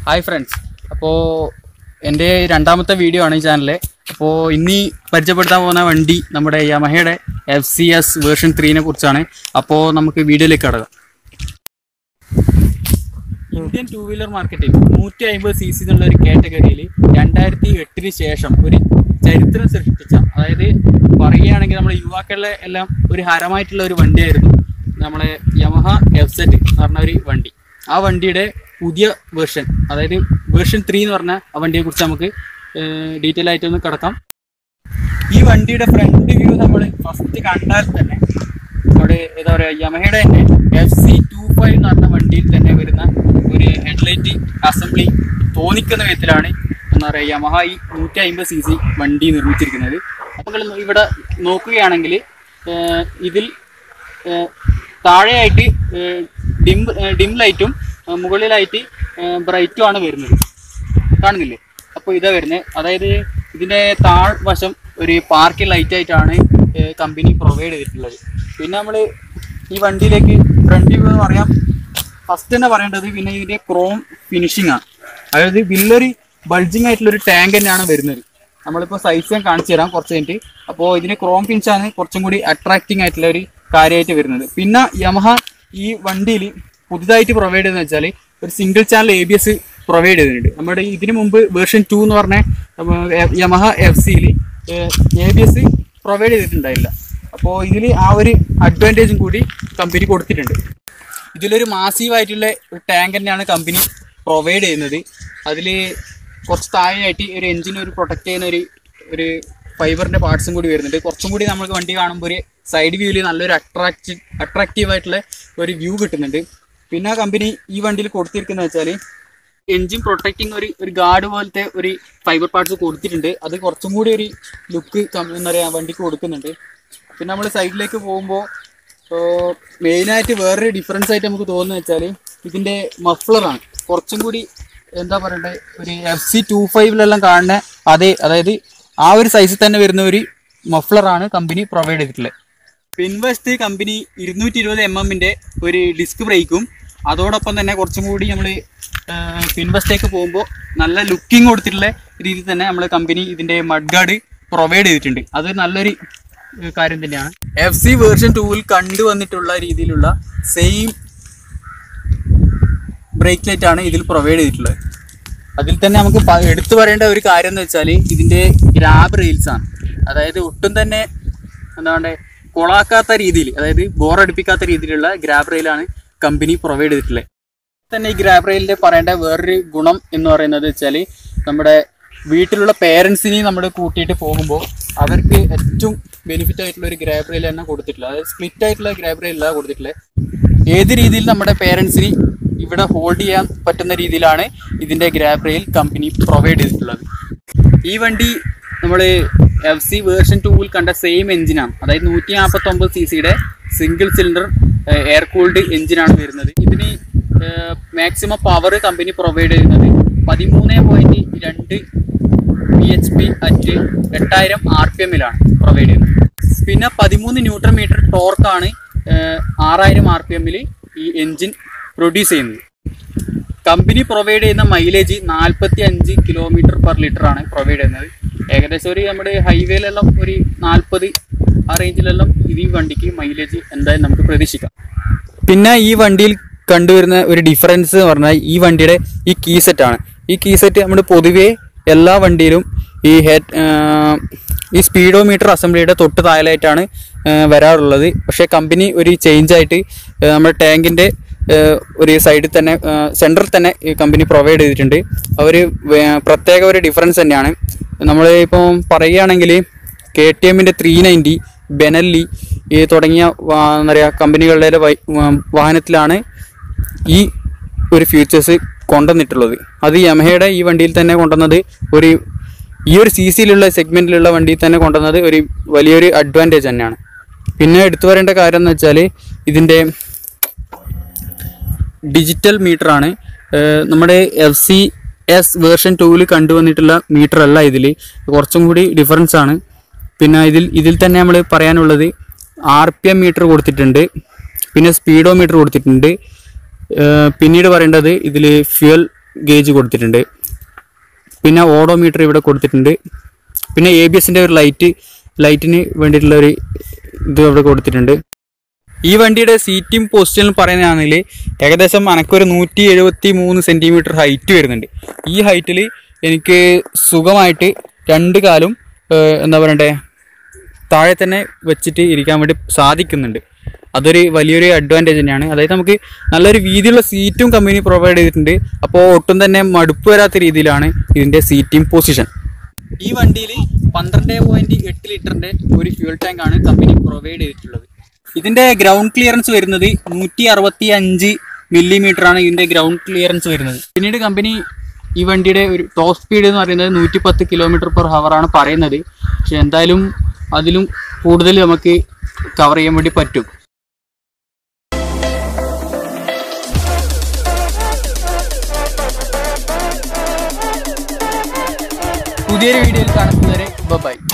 hi friends അപ്പോൾ എൻ്റെ രണ്ടാമത്തെ വീഡിയോ ആണ് ഈ ചാനലിൽ അപ്പോൾ ഇന്നീ പരിചയപ്പെടുത്താൻ പോകുന്ന വണ്ടി നമ്മുടെ യമഹയുടെ എഫ് സി എസ് വേർഷൻ ത്രീനെ കുറിച്ചാണ് അപ്പോൾ നമുക്ക് വീഡിയോയിലേക്ക് കടക്കാം ഇന്ത്യൻ ടൂ വീലർ മാർക്കറ്റിൽ നൂറ്റി അമ്പത് സി സി എന്നുള്ള ഒരു കാറ്റഗറിയിൽ രണ്ടായിരത്തി എട്ടിന് ശേഷം ഒരു ചരിത്രം സൃഷ്ടിച്ച അതായത് പറയുകയാണെങ്കിൽ നമ്മുടെ യുവാക്കളിലെ എല്ലാം ഒരു ഹരമായിട്ടുള്ള ഒരു വണ്ടിയായിരുന്നു നമ്മളെ യമഹ എഫ് സെറ്റ് എന്ന് പറഞ്ഞ ഒരു വണ്ടി ആ വണ്ടിയുടെ പുതിയ വേർഷൻ അതായത് വേർഷൻ ത്രീ എന്ന് പറഞ്ഞ ആ വണ്ടിയെ കുറിച്ച് നമുക്ക് ഡീറ്റെയിൽ ആയിട്ടൊന്ന് കിടക്കാം ഈ വണ്ടിയുടെ ഫ്രണ്ട് വ്യൂ നമ്മൾ ഫസ്റ്റ് കണ്ടാൽ തന്നെ നമ്മുടെ എന്താ പറയുക യമഹയുടെ തന്നെ എഫ് സി ടു ഫൈവ് എന്ന് പറഞ്ഞ വണ്ടിയിൽ തന്നെ വരുന്ന ഒരു ഹെഡ്ലൈറ്റ് അസംബ്ലി തോന്നിക്കുന്ന വിധത്തിലാണ് എന്താ പറയുക യമഹ ഈ നൂറ്റി അമ്പത് സി സി വണ്ടി നിർമ്മിച്ചിരിക്കുന്നത് അപ്പോൾ നിങ്ങൾ ഇവിടെ നോക്കുകയാണെങ്കിൽ ഏഹ്, ഇതിൽ ഏഹ്, താഴെയായിട്ട് ഡിം ഡിം ലൈറ്റും മുകളിലായിട്ട് ബ്രൈറ്റും ആണ് വരുന്നത് കാണുന്നില്ലേ അപ്പോൾ ഇതാ വരുന്നത് അതായത് ഇതിൻ്റെ താഴ്വശം ഒരു പാർക്കിംഗ് ലൈറ്റ് ആയിട്ടാണ് കമ്പനി പ്രൊവൈഡ് ചെയ്തിട്ടുള്ളത് പിന്നെ നമ്മൾ ഈ വണ്ടിയിലേക്ക് ഫ്രണ്ട് വ്യൂ എന്ന് പറയാം ഫസ്റ്റ് തന്നെ പറയേണ്ടത് പിന്നെ ഇതിൻ്റെ ക്രോം ഫിനിഷിംഗ് ആണ് അതായത് വലിയൊരു ബൾജിങ് ആയിട്ടുള്ള ഒരു ടാങ്ക് തന്നെയാണ് വരുന്നത് നമ്മളിപ്പോൾ സൈസ് ഞാൻ കാണിച്ചു തരാം കുറച്ച് കഴിഞ്ഞിട്ട് അപ്പോൾ ഇതിന് ക്രോം ഫിനിഷ് ആണ് കുറച്ചും കൂടി അട്രാക്റ്റിംഗ് ആയിട്ടുള്ള ഒരു കാര്യമായിട്ട് വരുന്നത് പിന്നെ യമഹ ഈ വണ്ടിയിൽ പുതുതായിട്ട് പ്രൊവൈഡ് ചെയ്തെന്ന് വെച്ചാൽ ഒരു single channel A B S provide ചെയ്തിട്ടുണ്ട് നമ്മുടെ ഇതിനു മുമ്പ് വേർഷൻ ടു എന്ന് പറഞ്ഞ നമ്മ- യമഹ എഫ് സിയിൽ എ ബി എസ് പ്രൊവൈഡ് ചെയ്തിട്ടുണ്ടായില്ല അപ്പോൾ ഇതിൽ ആ ഒരു അഡ്വാൻറ്റേജും കൂടി കമ്പനി കൊടുത്തിട്ടുണ്ട് ഇതിലൊരു മാസീവായിട്ടുള്ള ഒരു ടാങ്ക് തന്നെയാണ് കമ്പനി പ്രൊവൈഡ് ചെയ്യുന്നത് അതിൽ കുറച്ച് താഴെയായിട്ട് ഒരു എഞ്ചിൻ ഒരു പ്രൊട്ടക്ട് ചെയ്യുന്ന ഒരു ഒരു ഫൈബറിന്റെ പാർട്സും കൂടി വരുന്നുണ്ട് കുറച്ചും കൂടി നമുക്ക് വണ്ടി കാണുമ്പോൾ ഒരു സൈഡ് വ്യൂവിൽ നല്ലൊരു അട്രാക്റ്റ് അട്രാക്റ്റീവ് ആയിട്ടുള്ള ഒരു വ്യൂ കിട്ടുന്നുണ്ട് പിന്നെ കമ്പനി ഈ വണ്ടിയിൽ കൊടുത്തിരിക്കുന്നത് വെച്ചാൽ എഞ്ചിൻ പ്രൊട്ടക്റ്റിംഗ് ഒരു ഒരു ഗാർഡ് പോലത്തെ ഒരു ഫൈബർ പാർട്സ് കൊടുത്തിട്ടുണ്ട് അത് കുറച്ചും കൂടി ഒരു ലുക്ക് എന്താ പറയുക വണ്ടിക്ക് കൊടുക്കുന്നുണ്ട് പിന്നെ നമ്മൾ സൈഡിലേക്ക് പോകുമ്പോൾ മെയിനായിട്ട് വേറൊരു ഡിഫറൻസ് ആയിട്ട് നമുക്ക് തോന്നുന്നത് വെച്ചാൽ ഇതിൻ്റെ മഫ്ലറാണ് കുറച്ചും കൂടി എന്താ പറയണ്ടേ ഒരു എഫ് സി ടു ഫൈവിലെല്ലാം കാണുന്ന അതേ അതായത് ആ ഒരു സൈസിൽ തന്നെ വരുന്ന ഒരു മഫ്ലറാണ് കമ്പനി പ്രൊവൈഡ് ചെയ്തിട്ടുള്ളത് പിൻവശത്ത് കമ്പനി ഇരുന്നൂറ്റി ഇരുപത് എം എമ്മിൻ്റെ ഒരു ഡിസ്ക് ബ്രേക്കും അതോടൊപ്പം തന്നെ കുറച്ചും കൂടി നമ്മൾ പിൻവശത്തേക്ക് പോകുമ്പോൾ നല്ല ലുക്കിംഗ് കൊടുത്തിട്ടുള്ള രീതിയിൽ തന്നെ നമ്മൾ കമ്പനി ഇതിൻ്റെ മഡ് ഗാർഡ് പ്രൊവൈഡ് ചെയ്തിട്ടുണ്ട് അത് നല്ലൊരു ഏഹ്, കാര്യം തന്നെയാണ് എഫ് സി വേർഷൻ ടൂവിൽ കണ്ടുവന്നിട്ടുള്ള രീതിയിലുള്ള സെയിം ബ്രേക്ക് ലൈറ്റ് ആണ് ഇതിൽ പ്രൊവൈഡ് ചെയ്തിട്ടുള്ളത് അതിൽ തന്നെ നമുക്ക് പ- എടുത്തു പറയേണ്ട ഒരു കാര്യം എന്ന് വെച്ചാൽ ഇതിൻ്റെ ഗ്രാബ് റെയിൽസ് ആണ് അതായത് ഒട്ടും തന്നെ എന്താ പറയണ്ടേ കൊളാക്കാത്ത രീതിയിൽ അതായത് ബോറടിപ്പിക്കാത്ത രീതിയിലുള്ള ഗ്രാബ് റെയിലാണ് കമ്പനി പ്രൊവൈഡ് ചെയ്തിട്ടുള്ളത് തന്നെ ഈ ഗ്രാബ് റെയിലിൻ്റെ പറയേണ്ട വേറൊരു ഗുണം എന്ന് പറയുന്നത് വെച്ചാൽ നമ്മുടെ വീട്ടിലുള്ള പേരൻസിനെയും നമ്മൾ കൂട്ടിയിട്ട് പോകുമ്പോൾ അവർക്ക് ഏറ്റവും ബെനിഫിറ്റ് ആയിട്ടുള്ള ഒരു ഗ്രാബ് റെയിൽ തന്നെ കൊടുത്തിട്ടുള്ളത് അതായത് സ്പ്ലിറ്റ് ആയിട്ടുള്ള ഗ്രാബ് റെയിലല്ല കൊടുത്തിട്ടുള്ളത് ഏത് രീതിയിൽ നമ്മുടെ പേരൻസിന് ഇവിടെ ഹോൾഡ് ചെയ്യാൻ പറ്റുന്ന രീതിയിലാണ് ഇതിൻ്റെ ഗ്രാബ് റെയിൽ കമ്പനി പ്രൊവൈഡ് ചെയ്തിട്ടുള്ളത് ഈ വണ്ടി നമ്മൾ എഫ് സി വേർഷൻ ടൂവിൽ കണ്ട സെയിം എഞ്ചിനാണ് അതായത് നൂറ്റി നാൽപ്പത്തൊമ്പത് സി സിയുടെ സിംഗിൾ സിലിണ്ടർ എയർ കൂൾഡ് എഞ്ചിനാണ് വരുന്നത് ഇതിന് മാക്സിമം പവർ കമ്പനി പ്രൊവൈഡ് ചെയ്യുന്നത് പതിമൂന്ന് പോയിന്റ് രണ്ട് പി എച്ച് പി അറ്റ് എട്ടായിരം ആർ പി എമ്മിലാണ് പ്രൊവൈഡ് ചെയ്യുന്നത് പിന്നെ പതിമൂന്ന് ന്യൂട്രൺ മീറ്റർ ടോർക്കാണ് ആറായിരം ആർ പി എമ്മിൽ ഈ എൻജിൻ പ്രൊഡ്യൂസ് ചെയ്യുന്നത് കമ്പനി പ്രൊവൈഡ് ചെയ്യുന്ന മൈലേജ് നാൽപ്പത്തി അഞ്ച് കിലോമീറ്റർ പെർ ലിറ്റർ ആണ് പ്രൊവൈഡ് ചെയ്യുന്നത് ഏകദേശം ഒരു നമ്മുടെ ഹൈവേയിലെല്ലാം ഒരു നാൽപ്പത് ആ റേഞ്ചിലെല്ലാം ഇത് ഈ വണ്ടിക്ക് മൈലേജ് എന്തായാലും നമുക്ക് പ്രതീക്ഷിക്കാം പിന്നെ ഈ വണ്ടിയിൽ കണ്ടുവരുന്ന ഒരു ഡിഫറൻസ് എന്ന് പറഞ്ഞാൽ ഈ വണ്ടിയുടെ ഈ കീ സെറ്റ് ആണ് ഈ കീ സെറ്റ് നമ്മൾ പൊതുവേ എല്ലാ വണ്ടിയിലും ഈ ഹെഡ് ഈ സ്പീഡോമീറ്റർ അസംബ്ലിയുടെ തൊട്ട് താഴെയായിട്ടാണ് ആ, വരാറുള്ളത് പക്ഷേ കമ്പനി ഒരു ചേഞ്ച് ആയിട്ട് ആ, നമ്മുടെ ടാങ്കിൻ്റെ ഒരു സൈഡിൽ തന്നെ സെൻറ്ററിൽ തന്നെ ഈ കമ്പനി പ്രൊവൈഡ് ചെയ്തിട്ടുണ്ട് അവർ പ്രത്യേക ഒരു ഡിഫറൻസ് തന്നെയാണ് നമ്മൾ ഇപ്പം പറയുകയാണെങ്കിൽ കെ ടി എമ്മിൻ്റെ ത്രീ നയൻറ്റി ബെനല്ലി ഈ തുടങ്ങിയ വാ- എന്താ പറയുക കമ്പനികളുടെ വൈ- വാ- വാഹനത്തിലാണ് ഈ ഒരു ഫീച്ചേഴ്സ് കൊണ്ടുവന്നിട്ടുള്ളത് അത് യമഹയുടെ ഈ വണ്ടിയിൽ തന്നെ കൊണ്ടുവന്നത് ഒരു ഈ ഒരു സി സിയിലുള്ള സെഗ്മെൻറ്റിലുള്ള വണ്ടിയിൽ തന്നെ കൊണ്ടുവന്നത് ഒരു വലിയൊരു അഡ്വാൻറ്റേജ് തന്നെയാണ് പിന്നെ എടുത്തു പറയേണ്ട കാര്യം എന്ന് വെച്ചാൽ ഇതിൻ്റെ ഡിജിറ്റൽ മീറ്ററാണ് നമ്മുടെ എഫ് സി എസ് വേർഷൻ ടൂവിൽ കണ്ടുവന്നിട്ടുള്ള മീറ്റർ അല്ല ഇതിൽ കുറച്ചും കൂടി ഡിഫറൻസ് ആണ് പിന്നെ ഇതിൽ ഇതിൽ തന്നെ നമ്മൾ പറയാനുള്ളത് ആർ പി എം മീറ്റർ കൊടുത്തിട്ടുണ്ട് പിന്നെ സ്പീഡോ മീറ്റർ കൊടുത്തിട്ടുണ്ട് ഏഹ് പിന്നീട് പറയേണ്ടത് ഇതിൽ ഫ്യൂൽ ഗേജ് കൊടുത്തിട്ടുണ്ട് പിന്നെ ഓഡോമീറ്റർ ഇവിടെ കൊടുത്തിട്ടുണ്ട് പിന്നെ എ ബി എസിൻ്റെ ഒരു ലൈറ്റ് ലൈറ്റിന് വേണ്ടിയിട്ടുള്ള ഒരു ഇത് ഇവിടെ കൊടുത്തിട്ടുണ്ട് ഈ വണ്ടിയുടെ സീറ്റിംഗ് പൊസിഷൻ പറയുന്നതാണെങ്കിൽ ഏകദേശം അനക്കൊരു നൂറ്റി എഴുപത്തി മൂന്ന് സെൻറ്റിമീറ്റർ ഹൈറ്റ് വരുന്നുണ്ട് ഈ ഹൈറ്റിൽ എനിക്ക് സുഖമായിട്ട് രണ്ട് കാലും ഏഹ്, എന്താ പറയണ്ടേ താഴെ തന്നെ വെച്ചിട്ട് ഇരിക്കാൻ വേണ്ടി സാധിക്കുന്നുണ്ട് അതൊരു വലിയൊരു അഡ്വാൻറ്റേജ് തന്നെയാണ് അതായത് നമുക്ക് നല്ലൊരു വീതിയുള്ള സീറ്റും കമ്പനി പ്രൊവൈഡ് ചെയ്തിട്ടുണ്ട് അപ്പോൾ ഒട്ടും തന്നെ മടുപ്പ് വരാത്ത രീതിയിലാണ് ഇതിൻ്റെ സീറ്റിംഗ് പൊസിഷൻ ഈ വണ്ടിയിൽ പന്ത്രണ്ട് പോയിന്റ് എട്ട് ലിറ്ററിന്റെ ഒരു ഫ്യൂൽ ടാങ്ക് ആണ് കമ്പനി പ്രൊവൈഡ് ചെയ്തിട്ടുള്ളത് ഇതിന്റെ ഗ്രൗണ്ട് ക്ലിയറൻസ് വരുന്നത് നൂറ്റി അറുപത്തി അഞ്ച് മില്ലിമീറ്റർ ആണ് ഇതിന്റെ ഗ്രൗണ്ട് ക്ലിയറൻസ് വരുന്നത് പിന്നീട് കമ്പനി ഈ വണ്ടിയുടെ ഒരു ടോപ്പ് സ്പീഡ് എന്ന് പറയുന്നത് നൂറ്റി പത്ത് കിലോമീറ്റർ പെർ ഹവർ ആണ് പറയുന്നത് പക്ഷെ എന്തായാലും അതിലും കൂടുതൽ നമുക്ക് കവർ ചെയ്യാൻ വേണ്ടി പറ്റും പുതിയൊരു വീഡിയോയിൽ കാണുന്നതുവരെ ബൈ